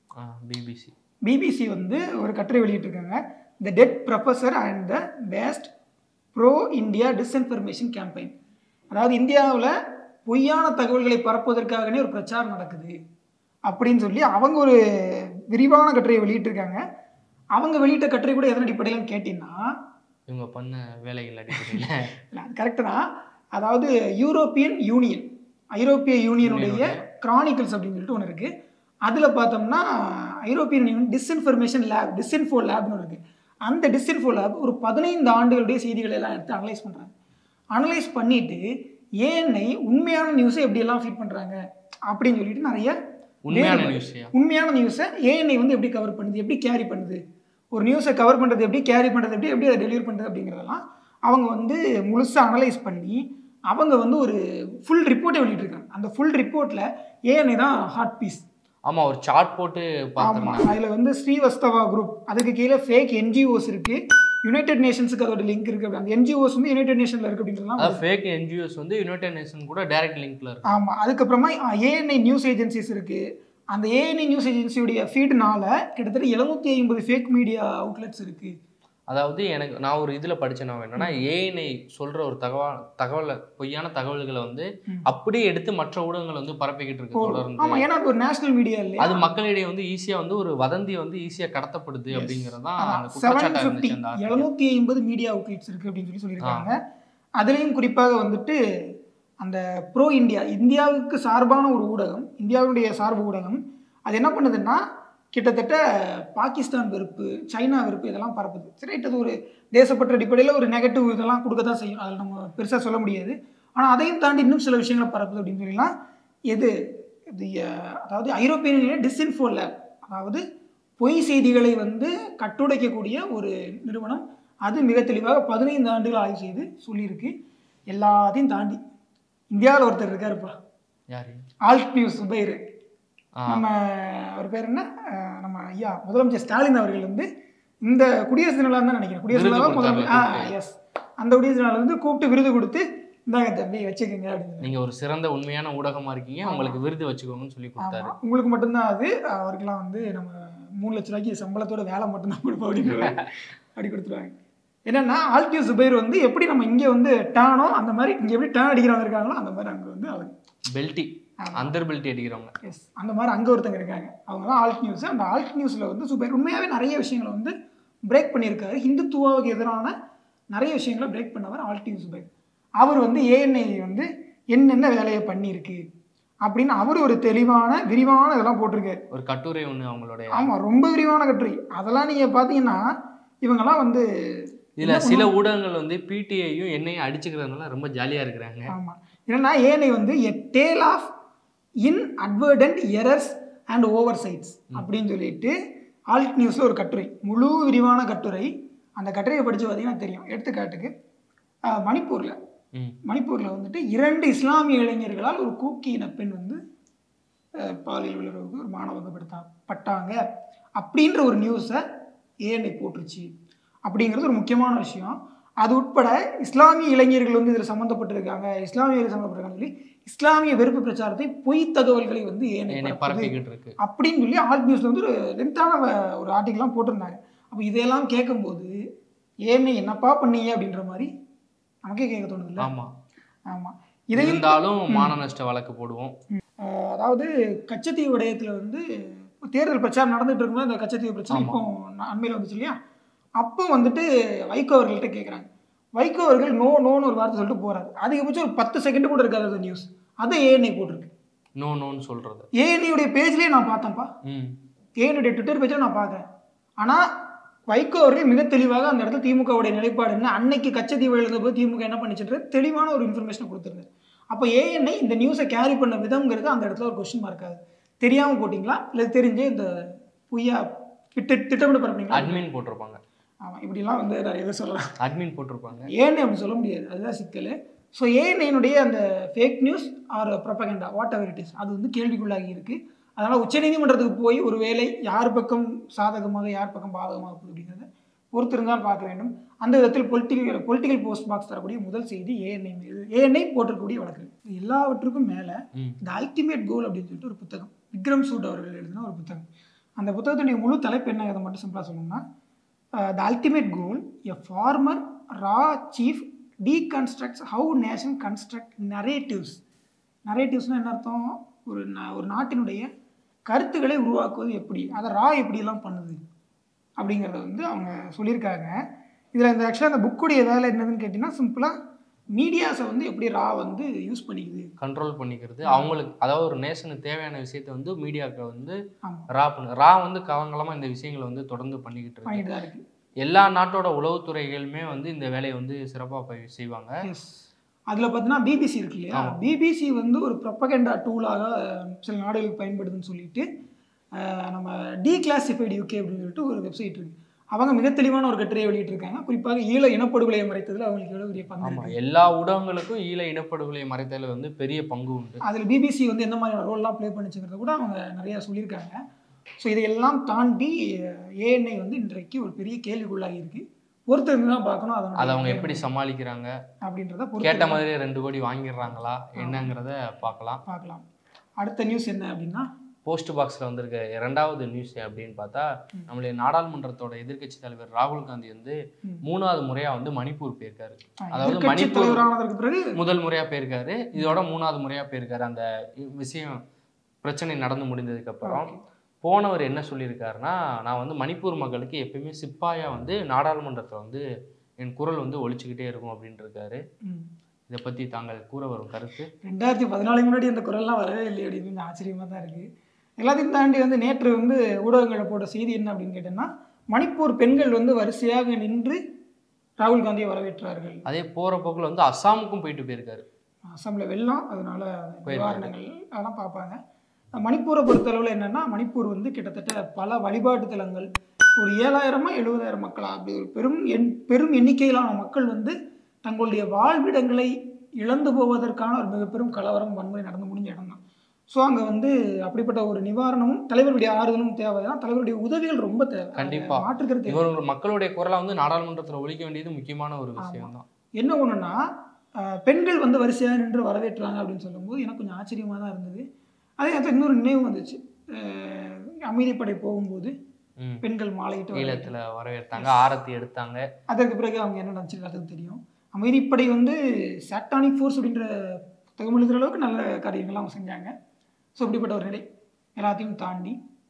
பிபிசி பிபிசி வந்து ஒரு கட்டுரை வெளியிட்டிருக்காங்க the dead professor and the vast pro India disinformation campaign அதாவது இந்தியாவில் பொய்யான தகவல்களை பரப்புவதற்காகவே ஒரு பிரச்சாரம் நடக்குது அப்படின்னு சொல்லி அவங்க ஒரு விரிவான கட்டுரையை வெளியிட்டிருக்காங்க அவங்க வெளியிட்ட கட்டுரை கூட எதன் அடிப்படையிலன்னு கேட்டிங்கன்னா இவங்க பண்ண வேலைகள் அடிப்படையில் இல்ல, அது கரெக்டு தான் அதாவது யூரோப்பியன் யூனியன் ஐரோப்பிய யூனியனுடைய கிரானிக்கல்ஸ் அப்படின்னு சொல்லிட்டு ஒன்று இருக்குது அதில் பார்த்தோம்னா European Union disinformation lab disinfo லேப்னு இருக்கு அந்த டிஸ்இன்ஃபோ லேப் ஒரு பதினைந்து ஆண்டுகளுடைய செய்திகளை எல்லாம் எடுத்து அனலைஸ் பண்ணுறாங்க அனலைஸ் பண்ணிட்டு ஏஎன்ஐ உண்மையான நியூஸை எப்படியெல்லாம் ஃபீட் பண்ணுறாங்க அப்படின்னு சொல்லிட்டு நிறைய உண்மையான வேறுபாடு. நியூஸ்யா உண்மையான நியூஸை ஏஎன்ஐ வந்து எப்படி கவர் பண்ணுது எப்படி கேரி பண்ணுது ஒரு நியூஸை கவர் பண்ணுறது எப்படி கேரி பண்ணுறது எப்படி எப்படி அதை டெலிவர் பண்ணுறது அப்படிங்கிறதெல்லாம் அவங்க வந்து முழுசாக அனலைஸ் பண்ணி அவங்க வந்து ஒரு ஃபுல் ரிப்போர்ட்டை வெளியிட்டிருக்காங்க அந்த ஃபுல் ரிப்போர்ட்டில் ஏஎன்ஐ தான் ஹாட் பீஸ் ஆமா ஒரு சார்ட் போட்டு ஆமாம் பார்த்துருந்தேன் அதில் வந்து ஸ்ரீவஸ்தவா குரூப் அதுக்கு கீழே ஃபேக் என்ஜிஓஸ் இருக்குது யுனைடெட் நேஷன்ஸுக்கு அதோட லிங்க் இருக்குது அந்த என்ஜிஓஸ் வந்து யுனைடெட் நேஷனில் இருக்குது அப்படின்றதுலாம் அதாவது ஃபேக் என்ஜிஓஸ் வந்து யுனைடெட் நேஷன் கூட டைரக்ட் லிங்க்ல இருக்கு ஆமாம் அதுக்கப்புறமா ஏஎன்ஐ நியூஸ் ஏஜென்சிஸ் இருக்குது அந்த ஏஎன்ஐ நியூஸ் ஏஜென்சியுடைய ஃபீடுனால கிட்டத்தட்ட எழுநூத்தி ஐம்பது ஃபேக் மீடியா அவுட்லெட்ஸ் இருக்குது அதாவது எனக்கு நான் ஒரு இதுல படிச்சேன் நான் என்னன்னா ஏஎன்ஐ சொல்ற ஒரு தகவல் தகவலை பொய்யான தகவல்களை வந்து ம். அப்படியே எடுத்து மற்ற ஊடகங்கள் வந்து பரப்பிக்கிட்டு இருக்கு தொடர்ந்து ஆமாம் ஏன்னா அது ஒரு நேஷனல் மீடியா இல்லையா அது மக்களிடையே வந்து ஈஸியா வந்து ஒரு வதந்தி வந்து ஈஸியா கடத்தப்படுது அப்படிங்கிறது தான் அந்த செவன் குற்றச்சாட்டா ஃபிஃப்டி இருந்துச்சு அந்த article. எழுநூத்தி ஐம்பது மீடியா அவுட்லெட்ஸ் இருக்குது அப்படின்னு சொல்லி சொல்லியிருக்காங்க அதுலேயும் குறிப்பாக வந்துட்டு அந்த ப்ரோ இந்தியா இந்தியாவுக்கு சார்பான ஒரு ஊடகம் இந்தியாவுடைய சார்பு ஊடகம் அது என்ன பண்ணுதுன்னா கிட்டத்தட்ட பாகிஸ்தான் வெறுப்பு சைனா வெறுப்பு இதெல்லாம் பரப்புது சரி right, அது ஒரு தேசப்பற்ற அடிப்படையில் ஒரு நெகட்டிவ் இதெல்லாம் கொடுக்க தான் செய்யும் அதில் நம்ம பெருசாக சொல்ல முடியாது ஆனால் அதையும் தாண்டி இன்னும் சில விஷயங்களை பரப்புது அப்படின்னு சொல்லலாம் எது இது அஹ், அதாவது ஐரோப்பிய யூனியன் டிஸ்இன்ஃபோ லேப் அதாவது பொய் செய்திகளை வந்து கட்டுடைக்கக்கூடிய ஒரு நிறுவனம் அது மிக தெளிவாக பதினைந்து ஆண்டுகள் ஆய்வு செய்து சொல்லியிருக்கு எல்லாத்தையும் தாண்டி இந்தியாவில் ஒருத்தர் இருக்காருப்பா யாரு ஆல்ட் நியூஸ் சுபைர் ஆ, நம்ம அவர் பேர் என்ன அஹ் நம்ம ஐயா முதலமைச்சர் ஸ்டாலின் அவர்கள் வந்து இந்த குடியரசு தினம் தான் நினைக்கிறேன் குடியரசு விருது தினம் முதலமை ஆ கொடுத்தாரு. எஸ் அந்த குடியரசு தினம் வந்து கூப்பிட்டு விருது கொடுத்து இந்தாங்க தம்பி வச்சுக்கோங்க அப்படின்னு நீங்க ஒரு சிறந்த உண்மையான ஊடகமா இருக்கீங்க உங்களுக்கு விருது வச்சுக்கோங்கன்னு சொல்லி கொடுத்தாரு ஆமா உங்களுக்கு மட்டும்தான் அது அவருக்கெல்லாம் வந்து நம்ம மூணு லட்ச ரூபாய்க்கு சம்பளத்தோட வேலை மட்டும்தான் கொடுப்போம் அப்படின்னு அப்படி கொடுத்துருவாங்க என்னன்னா ஆல்டியூ சுபைர் வந்து எப்படி நம்ம இங்கே வந்து டேனோ அந்த மாதிரி இங்கே எப்படி டேன் அடிக்கிறவங்க இருக்காங்களோ அந்த மாதிரி அங்கே வந்து அவங்க பெல்ட்டி ஆமா. அந்தர் பெல்ட்டி அடிக்கிறவங்க எஸ் அந்த மாதிரி அங்கே ஒருத்தங்க இருக்காங்க அவங்க தான் ஆல்ட் நியூஸ் அந்த ஆல்ட் நியூஸில் வந்து சுபைர் உண்மையாகவே நிறைய விஷயங்களை வந்து பிரேக் பண்ணியிருக்காரு ஹிந்துத்துவாவுக்கு எதிரான நிறைய விஷயங்களை பிரேக் பண்ணவர் ஆல்ட் நியூஸ் சுபைர் அவர் வந்து ஏஎன்ஐ வந்து என்னென்ன வேலையை பண்ணியிருக்கு அப்படின்னு அவர் ஒரு தெளிவான விரிவான இதெல்லாம் போட்டிருக்காரு ஒரு கட்டுரை ஒண்ணு அவங்களுடைய ஆமாம் ரொம்ப விரிவான கட்டுரை அதெல்லாம் நீங்கள் பார்த்தீங்கன்னா இவங்கெல்லாம் வந்து இதுல சில ஊடகங்கள் வந்து பிடிஐயும் என்னையும் அடிச்சுக்கிறதுனால ரொம்ப ஜாலியா இருக்கிறாங்க ஆமாம் என்னன்னா ஏனை வந்து a tale of inadvertent errors and oversights அப்படின்னு சொல்லிட்டு ஆல்ட் நியூஸில் ஒரு கட்டுரை முழு விரிவான கட்டுரை அந்த கட்டுரையை படித்து பார்த்தீங்கன்னா தெரியும் எடுத்துக்காட்டுக்கு அஹ், மணிப்பூர்ல ம். மணிப்பூர்ல வந்துட்டு இரண்டு இஸ்லாமிய இளைஞர்களால் ஒரு கூக்கி இன பெண் வந்து அஹ், பாலியல் உணர்வுக்கு ஒரு மாணவகப்படுத்தா பட்டாங்க அப்படின்ற ஒரு நியூஸை ஏஎன்ஐ போட்டுருச்சு அப்படிங்கிறது ஒரு முக்கியமான விஷயம் அது உட்பட இஸ்லாமிய இளைஞர்கள் வந்து இதில் சம்மந்தப்பட்டிருக்காங்க இஸ்லாமியர்கள் சம்மந்தப்பட்டிருக்காங்கன்னு சொல்லி இஸ்லாமிய வெறுப்பு பிரச்சாரத்தை பொய் தகவல்களை வந்து ஏஎன்ஐ என்னை பரப்புது பரப்பிக்கிட்டு இருக்கு அப்படின்னு சொல்லி ஆல்ட் நியூஸில் வந்து ஒரு லென்த்தான ஒரு ஆர்டிக்கல்லாம் போட்டிருந்தாங்க அப்போ இதையெல்லாம் கேட்கும்போது ஏன்னு என்னப்பா பண்ணீங்க அப்படின்ற மாதிரி நமக்கே கேட்க தோணுதுல்ல ஆமா ஆமாம் இதையும் இருந்தாலும் மான நஷ்ட வழக்கு போடுவோம் அஹ், அதாவது கச்சத்தீவு விடயத்தில் வந்து தேர்தல் பிரச்சாரம் நடந்துட்டு இருக்கும்போது அந்த கச்சத்தீவு பிரச்சனை ஆமா. இப்போ அண்மையில் வந்துச்சு இல்லையா அப்போ வந்துட்டு வைகோ அவர்கள்ட்ட கேட்குறாங்க வைகோ அவர்கள் நோ நோன்னு ஒரு வார்த்தை சொல்லிட்டு போறாரு அதிகபட்சம் ஒரு பத்து செகண்ட் கூட இருக்காது அந்த நியூஸ் அதை ஏஎன்ஐ போட்டிருக்கு நோ நோன்னு சொல்றது ஏஎன்ஐயுடைய பேஜ்லேயே நான் பார்த்தேன்ப்பா ம் ஏனுடைய ட்விட்டர் பேஜில் நான் பார்க்குறேன் ஆனால் வைகோ அவர்கள் மிக தெளிவாக அந்த இடத்துல திமுகவுடைய நிலைப்பாடு என்ன அன்னைக்கு கச்சத்தீவு எழுந்தபோது திமுக என்ன பண்ணிச்சுன்றது தெளிவான ஒரு இன்ஃபர்மேஷனை கொடுத்துருந்தாரு அப்போ ஏஎன்ஐ இந்த நியூஸை கேரி பண்ண விதம்ங்கிறது அந்த இடத்துல ஒரு கொஸ்டின் மார்க் ஆகுது தெரியாமல் போட்டிங்களா இல்லை தெரிஞ்சு இந்த பொய்யா திட்ட திட்டமிட்டு பரப்புனீங்களா அட்மின் போட்டிருப்பாங்க ஆமாம் இப்படிலாம் வந்து நிறைய பேர் சொல்லலாம் அட்மின் போட்டிருப்பாங்க ஏஎன்ஐ அப்படி சொல்ல முடியாது அதுதான் சிக்கல் ஸோ ஏஎன்ஐனுடைய அந்த fake news or propaganda whatever it is அது வந்து கேள்விக்குள்ளாகி இருக்கு அதனால் உச்சநீதிமன்றத்துக்கு போய் ஒரு வேளை யார் பக்கம் சாதகமாக யார் பக்கம் பாதகமாக போகுது அப்படிங்கிறத பொறுத்திருந்தால் பார்க்க வேண்டும் அந்த விதத்தில் பொலிட்டிக்கல் பொலிட்டிக்கல் போஸ்ட் பாக்ஸ் தரக்கூடிய முதல் செய்தி ஏஎன்ஐ மீது ஏஎன்ஐ போட்டிருக்கக்கூடிய வழக்கு இது எல்லாவற்றுக்கும் மேலே ம். இந்த அல்டிமேட் கோல் அப்படின்னு சொல்லிட்டு ஒரு புத்தகம் விக்ரம் சூட் அவர்கள் எழுதின ஒரு புத்தகம் அந்த புத்தகத்துடைய முழு தலைப்பு என்ன அதை மட்டும் சிம்பிளாக சொல்லணும்னா the ultimate goal a former ரா chief deconstructs how nation construct narratives நரேட்டிவ்ஸ்னால் என்ன அர்த்தம் ஒரு நா- ஒரு நாட்டினுடைய கருத்துக்களை உருவாக்குவது எப்படி அதை ரா எப்படியெல்லாம் பண்ணுது அப்படிங்கிறத வந்து அவங்க சொல்லியிருக்காங்க இதில் இந்த ஆக்சுவலாக அந்த புக்குடைய வேலை என்னதுன்னு கேட்டிங்கன்னா சிம்பிளாக மீடியாஸை வந்து எப்படி ரா வந்து யூஸ் பண்ணிக்குது கண்ட்ரோல் பண்ணிக்கிறது அவங்களுக்கு அதாவது ஒரு நேஷனுக்கு தேவையான விஷயத்தை வந்து மீடியாக்கள் வந்து ஆமாம் ரா பண்ணு ரா வந்து கவங்கலமாக இந்த விஷயங்களை வந்து தொடர்ந்து பண்ணிக்கிட்டு இருக்கு பண்ணிட்டு தான் இருக்குது எல்லா நாட்டோட உளவுத்துறைகளுமே வந்து இந்த வேலையை வந்து சிறப்பாக செய்வாங்க எஸ் அதில் பார்த்தீங்கன்னா பிபிசி இருக்கு இல்லையா பிபிசி வந்து ஒரு ப்ரொப்பகண்டா டூலாக சில நாடுகளுக்கு பயன்படுதுன்னு சொல்லிட்டு அஹ், நம்ம டீக்ளாசிஃபைடு யூகே அப்படின்னு சொல்லிட்டு ஒரு வெப்சைட் இருக்கு அவங்க மிக தெளிவான ஒரு கட்டுரையை வெளியிட்டிருக்காங்க குறிப்பாக ஈழ இனப்படுகொலையை மறைத்ததில் அவங்களுக்கு எவ்வளோ பெரிய பங்கு ஆமா இருக்கு. எல்லா ஊடகங்களுக்கும் ஈழ இனப்படுகொலை மறைத்தல வந்து பெரிய பங்கு உண்டு அதில் பிபிசி வந்து எந்த மாதிரியான ரோல்லாம் ப்ளே பண்ணிச்சுங்கிறத கூட அவங்க நிறையா சொல்லியிருக்காங்க ஸோ இதையெல்லாம் தாண்டி ஏஎன்ஐ வந்து இன்றைக்கு ஒரு பெரிய கேள்விக்குள்ளாகி இருக்கு பொறுத்திருந்து தான் பார்க்கணும் அதை அதனுடைய அவங்க எப்படி சமாளிக்கிறாங்க அப்படின்றத கேட்ட பொறுத்து மாதிரியே ரெண்டு கோடி வாங்கிடுறாங்களா என்னங்கிறத பார்க்கலாம் பார்க்கலாம் அடுத்த நியூஸ் என்ன அப்படின்னா போஸ்ட் பாக்ஸில் வந்திருக்க இரண்டாவது நியூஸ் அப்படின்னு பார்த்தா நம்மளுடைய நாடாளுமன்றத்தோட எதிர்க்கட்சி தலைவர் ராகுல் காந்தி வந்து ம். மூணாவது முறையா வந்து மணிப்பூர் போயிருக்காரு அதாவது எதிர்க்கட்சி மணிப்பூர் தலைவரானதற்கு பிறகு முதல் முறையா போயிருக்காரு இதோட மூணாவது முறையா போயிருக்காரு அந்த விஷயம் பிரச்சனை நடந்து முடிந்ததுக்கு அப்புறம் போனவர் என்ன சொல்லியிருக்காருன்னா நான் வந்து மணிப்பூர் மக்களுக்கு எப்பயுமே சிப்பாயா வந்து நாடாளுமன்றத்தில் வந்து என் குரல் வந்து ஒழிச்சுக்கிட்டே இருக்கும் அப்படின்னு இருக்காரு ம். இதை பத்தி தாங்கள் கூற வரும் கருத்து ரெண்டாயிரத்தி பதினாலுக்கு முன்னாடி அந்த குரல்லாம் வரவே இல்லை அப்படின்னு கொஞ்சம் ஆச்சரியமாக தான் இருக்குது எல்லாத்தையும் தாண்டி வந்து நேற்று வந்து ஊடகங்களில் போட்ட செய்தி என்ன அப்படின்னு கேட்டோம்னா மணிப்பூர் பெண்கள் வந்து வரிசையாக நின்று ராகுல் காந்தியை வரவேற்றார்கள் அதே போற போக்குல வந்து அஸ்ஸாமுக்கும் போயிட்டு போயிருக்காரு அசாமில் வெள்ளம் அதனால போயிருக்காரு. நிவாரணங்கள் அதெல்லாம் பார்ப்பாங்க மணிப்பூரை பொறுத்தளவில் என்னென்னா மணிப்பூர் வந்து கிட்டத்தட்ட பல வழிபாட்டு தலங்கள் ஒரு ஏழாயிரமா எழுபதாயிரம் மக்களா அப்படி ஒரு பெரும் எண் பெரும் எண்ணிக்கையிலான மக்கள் வந்து தங்களுடைய வாழ்விடங்களை இழந்து போவதற்கான ஒரு மிக பெரும் கலவரம் வன்முறை நடந்து முடிஞ்ச இடம் தான் ஸோ அங்கே வந்து அப்படிப்பட்ட ஒரு நிவாரணமும் தலைவருடைய ஆறுதலும் தேவை தான் தலைவருடைய உதவிகள் ரொம்ப தேவை கண்டிப்பா. மாற்றுக்கிறது இவர்கள் மக்களுடைய குரலை வந்து நாடாளுமன்றத்துல ஒழிக்க வேண்டியது முக்கியமான ஒரு விஷயம் தான் என்ன ஒன்றுனா பெண்கள் வந்து வரிசையாக நின்று வரவேற்றாங்க அப்படின்னு சொல்லும்போது எனக்கு கொஞ்சம் ஆச்சரியமாக தான் இருந்தது அதே நேரத்தில் இன்னொரு நினைவு வந்துச்சு அஹ் அமைதிப்படை போகும்போது ம். பெண்கள் மாலையிட்டு வரவேற்றாங்க. ஈழத்துல வரவேற்றாங்க ஆரத்தி எடுத்தாங்க அதற்கு பிறகு அவங்க என்ன நினச்சி எல்லாத்துக்கும் தெரியும் அமைதிப்படை வந்து சாட்டானிக் ஃபோர்ஸ் அப்படின்ற தகவல் எழுதுகிற அளவுக்கு நல்ல காரியங்கள்லாம் அவங்க செஞ்சாங்க ஸோ இப்படிப்பட்ட ஒரு நிலை எல்லாத்தையும் தாண்டி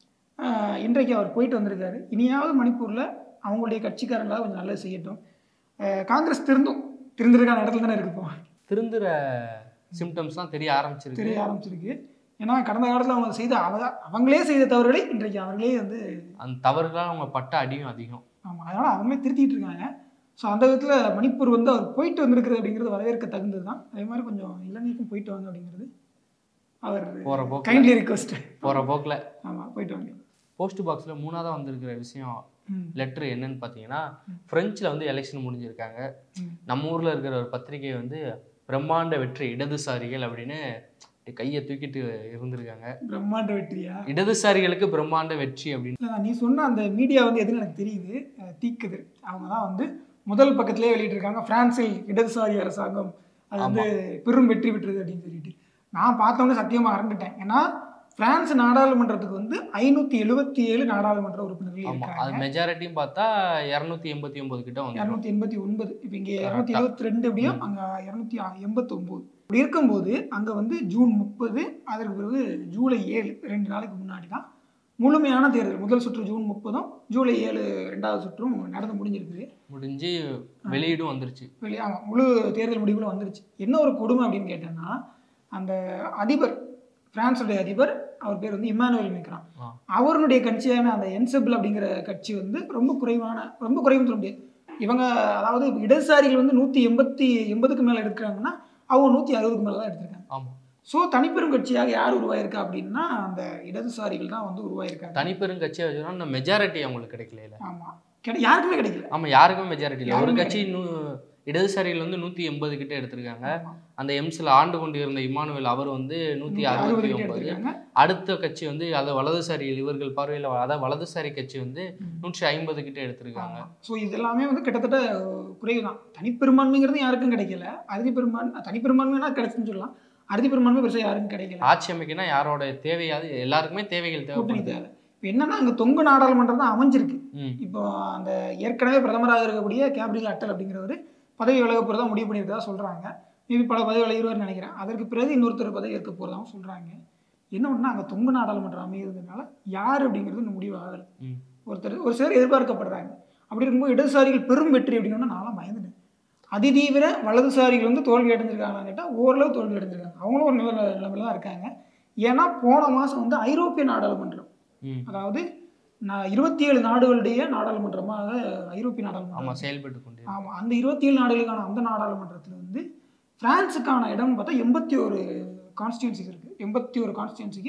அஹ் இன்றைக்கு அவர் போயிட்டு வந்திருக்காரு இனியாவது மணிப்பூரில் அவங்களுடைய கட்சிக்காரங்களாக கொஞ்சம் நல்லது செய்யட்டும் அஹ் காங்கிரஸ் திருந்தும் திருந்திருக்கான இடத்துல தானே இருக்கு இப்போ திருந்துற சிம்டம்ஸ்லாம் தெரிய ஆரம்பிச்சிருக்கு தெரிய ஆரம்பிச்சிருக்கு ஏன்னா கடந்த காலத்தில் அவங்க செய்த அவ அவங்களே செய்த தவறுகளை இன்றைக்கு அவங்களே வந்து அந்த தவறுகளால் அவங்க பட்ட அடியும் அதிகம் ஆமாம் அதனால் அவங்களே திருத்திட்டு இருக்காங்க ஸோ அந்த விதத்தில் மணிப்பூர் வந்து அவர் போயிட்டு வந்திருக்கிறது அப்படிங்கிறது வரவேற்க தகுந்தது தான் அதே மாதிரி கொஞ்சம் இலங்கைக்கும் போயிட்டு வாங்க அப்படிங்கிறது அவர் போற போக்கு கைண்ட்லி ரிக்வஸ்ட் போற போக்குல ஆமாம் போயிட்டு வாங்க போஸ்ட் பாக்ஸ்ல மூணாவதா வந்திருக்கிற விஷயம் ம் லெட்டர் என்னன்னு பார்த்தீங்கன்னா பிரெஞ்சில் வந்து எலெக்ஷன் முடிஞ்சிருக்காங்க ம். நம்ம ஊர்ல இருக்கிற ஒரு பத்திரிகை வந்து பிரம்மாண்ட வெற்றி இடதுசாரிகள் அப்படின்னு இப்படி கையை தூக்கிட்டு இருந்திருக்காங்க பிரம்மாண்ட வெற்றியா இடதுசாரிகளுக்கு பிரம்மாண்ட வெற்றி அப்படின்னு இல்லை நீ சொன்ன அந்த மீடியா வந்து எதுன்னு எனக்கு தெரியுது அஹ் தீக்குது அவங்க தான் வந்து முதல் பக்கத்திலே வெளியிட்டிருக்காங்க பிரான்சில் இடதுசாரி அரசாங்கம் அது வந்து பெரும் வெற்றி பெற்றது அப்படின்னு சொல்லிட்டு நான் பார்த்தவொன்னே சத்தியமாக அரண்டுட்டேன் ஏன்னா பிரான்ஸ் நாடாளுமன்றத்துக்கு வந்து ஐநூற்றி எழுபத்தி ஏழு நாடாளுமன்ற உறுப்பினர்கள் ஆமா இருக்காங்க அது மெஜாரிட்டியும் பார்த்தா இரநூத்தி எண்பத்தி ஒன்பது கிட்ட வந்து இரநூத்தி எண்பத்தி ஒன்பது இப்போ இங்கே இரநூத்தி எழுபத்தி ரெண்டு எப்படியும் அங்கே இரநூத்தி எண்பத்தொம்போது இப்படி இருக்கும்போது அங்கே வந்து ஜூன் முப்பது அதற்கு பிறகு ஜூலை ஏழு ரெண்டு நாளைக்கு முன்னாடி தான் முழுமையான தேர்தல் முதல் சுற்று ஜூன் முப்பதும் ஜூலை ஏழு ரெண்டாவது சுற்றும் நடந்து முடிஞ்சிருக்குது முடிஞ்சு வெளியீடும் வந்துருச்சு வெளியே ஆமாம் முழு தேர்தல் முடிவுகளும் வந்துருச்சு என்ன ஒரு கொடுமை அப்படின்னு கேட்டேன்னா அந்த அதிபர் பிரான்ஸுடைய அதிபர் அவர் பேர் வந்து இம்மானுவேல் மேக்ரான் ஆ. அவருடைய கட்சியான அந்த என்செபிள் அப்படிங்கிற கட்சி வந்து ரொம்ப குறைவான ரொம்ப குறைவுன்னு சொல்ல முடியாது இவங்க அதாவது இடதுசாரிகள் வந்து நூற்றி எண்பத்தி எண்பதுக்கு மேலே எடுக்கிறாங்கன்னா அவங்க நூற்றி அறுபதுக்கு மேலே தான் எடுத்திருக்காங்க ஆமா ஸோ தனிப்பெரும் கட்சியாக யார் உருவாயிருக்கா அப்படின்னா அந்த இடதுசாரிகள் தான் வந்து உருவாயிருக்காங்க தனிப்பெரும் கட்சியா வச்சுன்னா மெஜாரிட்டி அவங்களுக்கு கிடைக்கல ஆமாம் கிடை யாருக்குமே கிடைக்கல ஆமா யாருக்குமே மெஜாரிட்டி இல்லை ஒரு யாருமே கட்சி நூ இடதுசாரிகள் வந்து நூத்தி எண்பது கிட்ட எடுத்திருக்காங்க ஆமா. அந்த எம்ஸ்ல ஆண்டு கொண்டு இருந்த இமானுவேல் அவர் வந்து நூத்தி அறுபத்தி அறுபது கிட்ட ஒன்பது எடுத்திருக்காங்க அடுத்த கட்சி வந்து அது வலதுசாரிகள் இவர்கள் பார்வையில் அதாவது வலதுசாரி கட்சி வந்து ம். நூற்றி ஐம்பது கிட்ட எடுத்திருக்காங்க ஸோ இது எல்லாமே வந்து கிட்டத்தட்ட குறைவு தான் தனிப்பெரும்பான்மைங்கிறது யாருக்கும் கிடைக்கல அறுதி பெரும்பான்மை தனிப்பெரும்பான்மைனா கிடைச்சுன்னு சொல்லலாம் அறுதி பெரும்பான்மை பெருசாக யாருக்கும் கிடைக்கல ஆட்சி அமைக்கனா யாரோட தேவையாது எல்லாருக்குமே தேவைகள் கூட்டணி தேவைப்படுது தேவை இப்போ என்னன்னா அங்கே தொங்கு நாடாளுமன்றம் தான் அமைஞ்சிருக்கு ம் இப்போ அந்த ஏற்கனவே பிரதமராக இருக்கக்கூடிய கேப்ரியல் அட்டல் அப்படிங்கிறவர் பதவி விலக போகிறதா முடிவு பண்ணியிருக்கதா சொல்கிறாங்க மேபி பல பதவி விலகிடுவார்னு நினைக்கிறேன் அதற்கு பிறகு இன்னொருத்தர் பதவி ஏற்க போகிறதாவும் சொல்கிறாங்க என்ன ஒன்றா அங்கே தொங்கு நாடாளுமன்றம் அமைகிறதுனால யார் அப்படிங்கிறது இன்னும் முடிவு ஆகலை ம் ஒருத்தர் ஒரு சிலர் எதிர்பார்க்கப்படுறாங்க அப்படி இருக்கும்போது இடதுசாரிகள் பெரும் வெற்றி அப்படின்னு நான்லாம் பயந்துட்டேன் அதிதீவிர வலதுசாரிகள் வந்து தோல்வி அடைஞ்சிருக்காங்கன்னு கேட்டால் ஓரளவு தோல்வி அடைஞ்சிருக்காங்க அவங்களும் ஒரு நல்ல நிலைமையில தான் இருக்காங்க ஏன்னா போன மாதம் வந்து ஐரோப்பிய நாடாளுமன்றம் ம் அதாவது நான் இருபத்தி ஏழு நாடுகளுடைய நாடாளுமன்றமாக ஐரோப்பிய நாடாளுமன்றம் ஆமா செயல்பட்டு கொண்டு ஆமாம் அந்த இருபத்தி ஏழு நாடுகளுக்கான அந்த நாடாளுமன்றத்தில் வந்து பிரான்ஸுக்கான இடம்னு பார்த்தா எண்பத்தி ஒரு கான்ஸ்டியூன்சிஸ் இருக்குது எண்பத்தி ஒரு கான்ஸ்டியூன்சிக்கு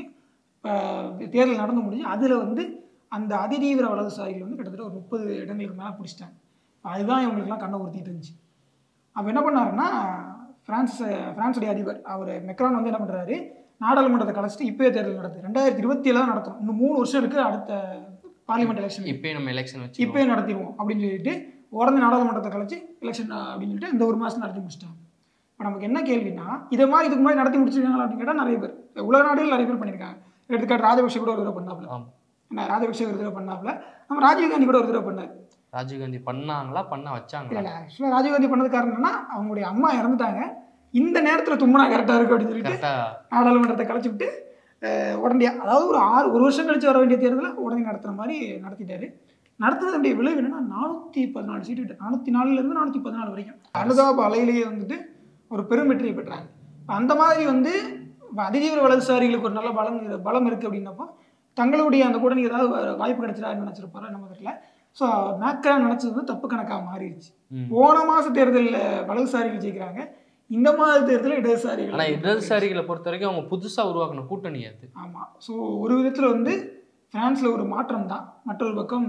தேர்தல் நடந்து முடிஞ்சு அதில் வந்து அந்த அதிதீவிர வலதுசாரிகள் வந்து கிட்டத்தட்ட ஒரு முப்பது இடங்களுக்கு மேலே பிடிச்சிட்டாங்க அதுதான் இவங்களுக்குலாம் கண்ணை உறுத்திட்டு இருந்துச்சு அப்போ என்ன பண்ணாருன்னா பிரான்ஸ் பிரான்ஸுடைய அதிபர் அவர் மெக்ரான் வந்து என்ன பண்ணுறாரு நாடாளுமன்றத்தை கலைச்சிட்டு இப்போயே தேர்தல் நடத்துது ரெண்டாயிரத்தி இருபத்தி ஏழு தான் நடத்தணும் இன்னும் மூணு வருஷம் இருக்குது அடுத்த பார்லிமெண்ட் எலெக்ஷன் இப்பயே நம்ம எலெக்ஷன் வச்சு இப்போயே நடத்திடுவோம் அப்படின்னு சொல்லிட்டு உடனே நாடாளுமன்றத்தை கலைச்சு எலெக்ஷன் அப்படின்னு சொல்லிட்டு இந்த ஒரு மாதம் நடத்தி முடிச்சிட்டாங்க இப்போ நமக்கு என்ன கேள்வினா இதை மாதிரி இதுக்கு முன்னாடி நடத்தி முடிச்சிருக்காங்களா அப்படின்னு கேட்டால் நிறைய பேர் உலக நாடுகள் நிறைய பேர் பண்ணியிருக்காங்க எடுத்துக்காட்டு ராஜபக்ஷ கூட ஒரு தடவை பண்ணாப்புல ஆமா என்ன ராஜபக்ஷ ஒரு தடவை பண்ணாப்புல நம்ம ராஜீவ்காந்தி கூட ஒரு தடவை பண்ணார் ராஜீவ்காந்தி பண்ணாங்களா பண்ண இல்லை வச்சாங்களா இல்லை ஆக்சுவலாக ராஜீவ்காந்தி பண்ணது காரணம் என்னன்னா அவங்களுடைய அம்மா இறந்துட்டாங்க இந்த நேரத்தில் தும்முனா கரெக்டாக இருக்கு அப்படின்னு சொல்லிட்டு கரெக்டா நாடாளுமன்றத்தை கலைச்சு விட்டு அஹ், உடனடியாக அதாவது ஒரு ஆறு ஒரு வருஷம் கழிச்சு வர வேண்டிய தேர்தலை உடனே நடத்துகிற மாதிரி நடத்திட்டாரு நடத்துனதுடைய விளைவு என்னன்னா நானூற்றி பதினாலு சீட்டு கிட்ட நானூற்றி நாலுலேருந்து நானூற்றி பதினாலு வரைக்கும் அனுதாப அலையிலேயே வந்துட்டு ஒரு பெரும் வெற்றியை பெற்றாங்க அந்த மாதிரி வந்து அதிதீவிர வலதுசாரிகளுக்கு ஒரு நல்ல பலம் இரு- பலம் இருக்குது அப்படின்னப்போ தங்களுடைய அந்த கூட்டணி ஏதாவது வ- வாய்ப்பு கிடைச்சிடான்னு நினச்சிருப்பாரோ நம்ம தெரியல ஸோ மேக்கரா நினச்சது வந்து தப்பு கணக்காக மாறிடுச்சு ம். போன மாத தேர்தலில் வலதுசாரிகள் ஜெயிக்கிறாங்க இந்த மாத தேர்தலில் இடதுசாரிகள் ஆனா இடதுசாரிகளை பொறுத்த வரைக்கும் அவங்க புதுசா உருவாக்கின கூட்டணி அது ஆமாம் ஸோ ஒரு விதத்தில் வந்து பிரான்ஸில் ஒரு மாற்றம் தான் மற்றொரு பக்கம்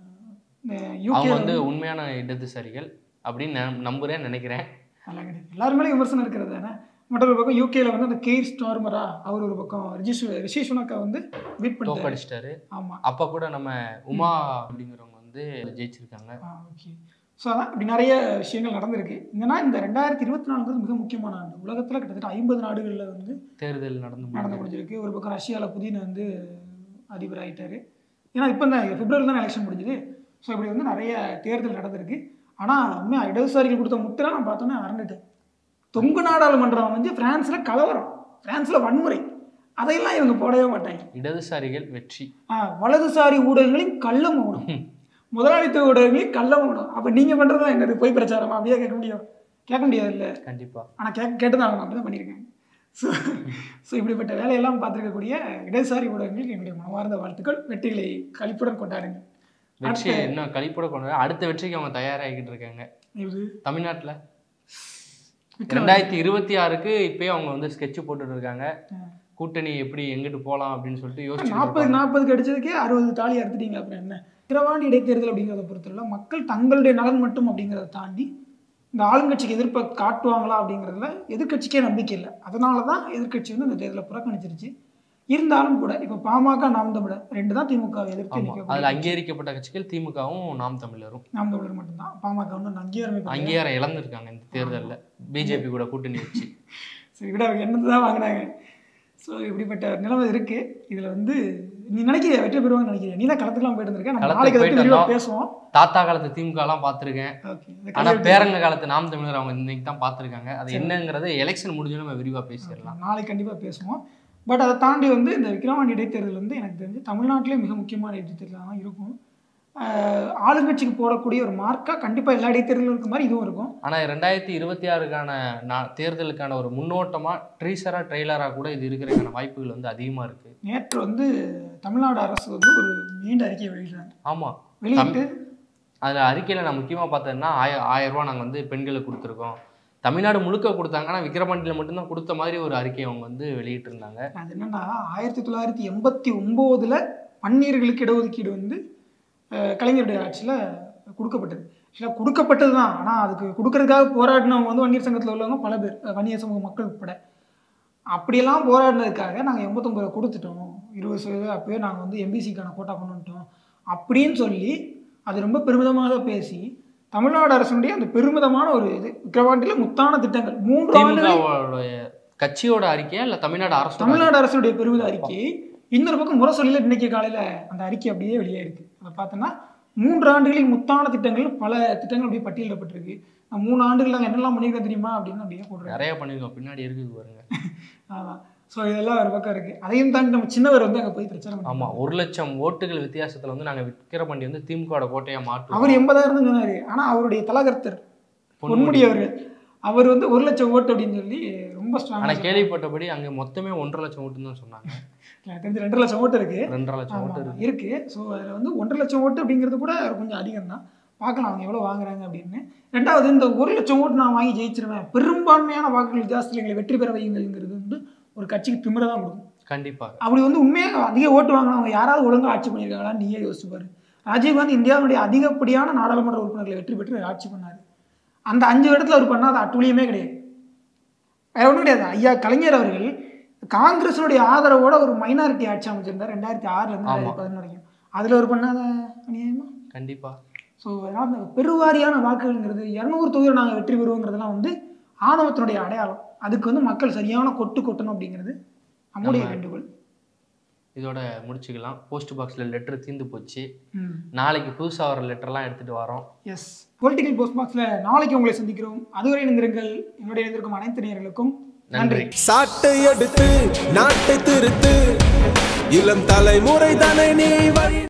அவங்க யூகே வந்து உண்மையான இடதுசாரிகள் அப்படின்னு நம்- நம்புறேன் நினைக்கிறேன் நல்லா கிடையாது எல்லாரும் மேலே விமர்சனம் இருக்கிறது தானே மற்றொரு பக்கம் யூகேல வந்து அந்த கேர் ஸ்டார்மரா அவர் ஒரு பக்கம் ரிஷி ரிஷி சுனக்கா வந்து பீட் பண்ணிட்டாரு தோக்கடிச்சிட்டாரு ஆமாம் அப்ப கூட நம்ம உமா அப்படிங்கிறவங்க வந்து ஜெயிச்சிருக்காங்க ஓகே ஸோ அதான் இப்படி நிறைய விஷயங்கள் நடந்திருக்கு என்னன்னா இந்த ரெண்டாயிரத்தி இருபத்தி நாலுங்கிறது மிக முக்கியமான ஆண்டு உலகத்தில் கிட்டத்தட்ட ஐம்பது நாடுகளில் வந்து தேர்தல் நடந்து நடந்து முடிஞ்சது. முடிஞ்சிருக்கு ஒரு பக்கம் ரஷ்யாவில் புதின வந்து அதிபர் ஆயிட்டாரு ஏன்னா இப்போ தான் பிப்ரவரி தான் எலெக்ஷன் முடிஞ்சுது ஸோ இப்படி வந்து நிறைய தேர்தல் நடந்திருக்கு ஆனால் உண்மையாக இடதுசாரிகள் கொடுத்த முத்திரை நான் பார்த்தோன்னே அரண்டுட்டேன் தொங்கு நாடாளுமன்றம் வந்து பிரான்ஸில் கலவரம் பிரான்ஸில் வன்முறை அதையெல்லாம் இவங்க போடவே மாட்டாங்க இடதுசாரிகள் வெற்றி ஆ, வலதுசாரி ஊடகங்களின் கள்ள மௌனம் முதலாளித்துவ ஊடகங்களின் கள்ள மௌனம் அப்போ நீங்கள் பண்ணுறது என்னது பொய் பிரச்சாரமா அப்படியே கேட்க முடியும் கேட்க முடியாது இல்லை கண்டிப்பா ஆனால் கேட்க கேட்டு தான் ஆகணும் அப்படி தான் பண்ணியிருக்காங்க ஸோ ஸோ இப்படிப்பட்ட வேலையெல்லாம் பார்த்துருக்கக்கூடிய இடதுசாரி ஊடகங்களுக்கு என்னுடைய மனமார்ந்த வாழ்த்துக்கள் வெற்றிகளை கழிப்புடன் கொண்டாடுங்க வெற்றி இன்னும் கழிப்பட கொண்டு அடுத்த வெற்றிக்கு அவங்க தயாராகிக்கிட்டு இருக்காங்க இது தமிழ்நாட்டுல ரெண்டாயிரத்தி இருபத்தி ஆறுக்கு இப்பயே அவங்க வந்து ஸ்கெட்ச் போட்டுட்டு இருக்காங்க கூட்டணி எப்படி எங்கிட்டு போலாம் அப்படின்னு சொல்லிட்டு யோசிச்சு நாற்பது நாற்பதுக்கு அடிச்சதுக்கே அறுபது தாலி அறுத்துட்டீங்க அப்புறம் என்ன விக்கிரவாண்டி இடைத்தேர்தல் அப்படிங்கிறத பொறுத்தவரை மக்கள் தங்களுடைய நலன் மட்டும் அப்படிங்கிறத தாண்டி இந்த ஆளுங்கட்சிக்கு எதிர்ப்பை காட்டுவாங்களா அப்படிங்கிறதுல எதிர்க்கட்சிக்கே நம்பிக்கை இல்லை அதனால தான் எதிர்க்கட்சி வந்து இந்த தேர்தலை புறக்கணிச்சிருச்சு இருந்தாலும் கூட இப்போ பாமக நாம் தமிழர் ரெண்டு தான் திமுக வை எதிர்த்து ஆமா நிற்கக்கூடிய அதுல அங்கீகரிக்கப்பட்ட கட்சிகள் திமுகவும் நாம் தமிழரும் நாம் தமிழர் மட்டும்தான் பாமக ஒன்றும் அங்கீகாரமே பண்ணல. அங்கீகாரம் இழந்திருக்காங்க இந்த தேர்தல்ல பிஜேபி கூட கூட்டணி வச்சு சரி விட அவங்க என்னத்தை தான் வாங்கினாங்க ஸோ இப்படிப்பட்ட நிலைமை இருக்கு இதுல வந்து நீ நினைக்கிறியா வெற்றி பெறுவாங்கன்னு நினைக்கிறியா நீ தான் களத்துக்குலாம் போயிட்டு இருந்திருக்க நம்ம களத்துக்கு நாளைக்கு அதை போயிட்டு பத்தி விரிவாக வந்தோம். பேசுவோம் தாத்தா காலத்து திமுக எல்லாம் பார்த்திருக்கேன் ஓகே ஆனா பேரங்க காலத்து நாம் தமிழர் அவங்க இன்னைக்கு தான் பார்த்திருக்காங்க அது என்னங்கிறது எலெக்ஷன் முடிஞ்சு நம்ம விரிவா பேசிடலாம் நாளைக்கு கண்டிப்பா பேசுவோம் பட் அதை தாண்டி வந்து இந்த விக்ரவாண்டி இடைத்தேர்தல் வந்து எனக்கு தெரிஞ்சு தமிழ்நாட்டிலே மிக முக்கியமான இடைத்தேர்தலாக தான் இருக்கும் ஆஹ் ஆளுங்கட்சிக்கு போடக்கூடிய ஒரு மார்க்கா கண்டிப்பா எல்லா இடைத்தேர்தலும் இருக்க மாதிரி இதுவும் இருக்கும் ஆனா ரெண்டாயிரத்தி இருபத்தி ஆறுக்கான நா- தேர்தலுக்கான ஒரு முன்னோட்டமா ட்ரீசரா ட்ரெய்லரா கூட இது இருக்கிறதுக்கான வாய்ப்புகள் வந்து அதிகமா இருக்கு நேற்று வந்து தமிழ்நாடு அரசு வந்து ஒரு நீண்ட அறிக்கையை வெளியிடுறாங்க ஆமா வெளியிட்டு அதுல அறிக்கையில நான் முக்கியமா பார்த்தேன்னா ஆய ஆயிரம் ரூபாய் நாங்க வந்து பெண்களுக்கு கொடுத்துருக்கோம் தமிழ்நாடு முழுக்க கொடுத்தாங்கன்னா விக்கிரவாண்டியில் மட்டும்தான் கொடுத்த மாதிரி ஒரு அறிக்கையை அவங்க வந்து வெளியிட்டு இருந்தாங்க அது என்னன்னா ஆயிரத்தி தொள்ளாயிரத்தி எண்பத்தி ஒம்போதுல பன்னீர்களுக்கு இடஒதுக்கீடு வந்து அஹ், கலைஞருடைய ஆட்சியில் கொடுக்கப்பட்டது ஆக்சுவலாக கொடுக்கப்பட்டது தான் ஆனால் அதுக்கு கொடுக்கறதுக்காக போராடினவங்க வந்து வன்னியர் சங்கத்தில் உள்ளவங்க பல பேர் அஹ், வன்னியர் சமூக மக்கள் உட்பட அப்படியெல்லாம் போராடினதுக்காக நாங்கள் எண்பத்தொம்பது கொடுத்துட்டோம் இருபது சதவீதம் அப்போயே நாங்கள் வந்து எம்பிசிக்கான கோட்டா கொண்டு வந்துட்டோம் அப்படின்னு சொல்லி அது ரொம்ப பெருமிதமாக பேசி தமிழ்நாடு அரசுடைய அந்த பெருமிதமான ஒரு இது விக்கிரவாண்டியில் முத்தான திட்டங்கள் மூன்று ஆண்டுகள் திமுகவோடைய கட்சியோட அறிக்கையா இல்ல தமிழ்நாடு அரசு தமிழ்நாடு அரசுடைய பெருமித அறிக்கை இன்னொரு பக்கம் முரசொலியில் இன்னைக்கு காலையில் அந்த அறிக்கை அப்படியே வெளியே இருக்கு அதை பார்த்தோன்னா மூன்று ஆண்டுகளில் முத்தான திட்டங்கள் பல திட்டங்கள் அப்படியே பட்டியலிடப்பட்டிருக்கு நான் மூணு ஆண்டுகள் நாங்கள் என்னெல்லாம் பண்ணியிருக்கோம் தெரியுமா அப்படின்னு அப்படியே போடுறேன் நிறைய பண்ணிருக்கோம் பின்னாடி இருக்குது பாருங்க ஆமாம் ஸோ இதெல்லாம் ஒரு பக்கம் இருக்கு அதையும் தாண்டி நம்ம சின்னவர் வந்து அங்கே போய் பிரச்சனை ஆமா பண்ணி ஒரு லட்சம் ஓட்டுகள் வித்தியாசத்துல வந்து நாங்க விக்கிரவாண்டி வந்து திமுக கோட்டையா மாற்றுவோம் அவர் எண்பதாயிரம் தான் சொன்னாரு ஆனால் அவருடைய தலகர்த்தர் பொன்முடி அவர்கள் அவர் வந்து ஒரு லட்சம் ஓட்டு அப்படின்னு சொல்லி ரொம்ப ஆனா ஸ்ட்ராங் கேள்விப்பட்டபடி அங்க மொத்தமே ஒன்றரை லட்சம் ஓட்டுன்னு தான் சொன்னாங்க எனக்கு தெரிஞ்சு ரெண்டு லட்சம் ஓட்டு இருக்கு ரெண்டரை லட்சம் ஓட்டு ஆமா, இருக்கு இருக்கு ஸோ அதில் வந்து ஒன்றரை லட்சம் ஓட்டு அப்படிங்கிறது கூட கொஞ்சம் அதிகம் தான் பார்க்கலாம் அவங்க எவ்வளோ வாங்குறாங்க அப்படின்னு ரெண்டாவது இந்த ஒரு லட்சம் ஓட்டு நான் வாங்கி ஜெயிச்சிருவேன் பெரும்பான்மையான வாக்குகள் வித்தியாசத்தில் எங்களை வெற்றி பெற வையுங்கள்ங்கிறது வந்து ஒரு கட்சிக்கு திமிர தான் கொடுக்கும் கண்டிப்பாக அப்படி வந்து உண்மையாக அதிக ஓட்டு வாங்கினவங்க யாராவது ஒழுங்கா ஆட்சி பண்ணியிருக்காங்களான்னு நீயே யோசிச்சு பாரு ராஜீவ்காந்தி இந்தியாவுடைய அதிகப்படியான நாடாளுமன்ற உறுப்பினர்களை வெற்றி பெற்று ஆட்சி பண்ணார் அந்த அஞ்சு இடத்துல அவர் பண்ணாத அட்டுழியமே கிடையாது வேற ஒன்றும் கிடையாது ஐயா கலைஞர் அவர்கள் காங்கிரஸினுடைய ஆதரவோட ஒரு மைனாரிட்டி ஆட்சி அமைச்சிருந்தார் ரெண்டாயிரத்தி ஆறுல இருந்து ஆமா. ரெண்டாயிரத்தி பதினொன்று வரைக்கும் அதில் ஒரு பண்ணாத அநியாயமா கண்டிப்பா ஸோ அதனால் அந்த பெருவாரியான வாக்குகள்ங்கிறது இரநூறு தொகுதியில் நாங்கள் வெற்றி பெறுவோங்கிறதுலாம் வந்து ஆணவத்தினுடைய அடையாளம் அதுக்கு வந்து மக்கள் சரியான கொட்டு கொட்டணும் அப்படிங்கிறது நம்முடைய நம்ம- வேண்டுகோள் இதோட முடிச்சுக்கலாம் போஸ்ட் பாக்ஸில் லெட்டர் தீந்து போச்சு ம் நாளைக்கு புதுசாக வர லெட்டர்லாம் எடுத்துட்டு வரோம் எஸ் பொலிட்டிக்கல் போஸ்ட் பாக்ஸில் நாளைக்கு உங்களை சந்திக்கிறோம் அதுவரை இணைந்திருங்கள் என்னுடைய இணைந்திருக்கும் அனைத்து நேயர்களுக்கும் நன்றி நன்றி சாட்டை எடுத்து நாட்டை திருத்து இளம் தலைமுறை தானே நீ வழி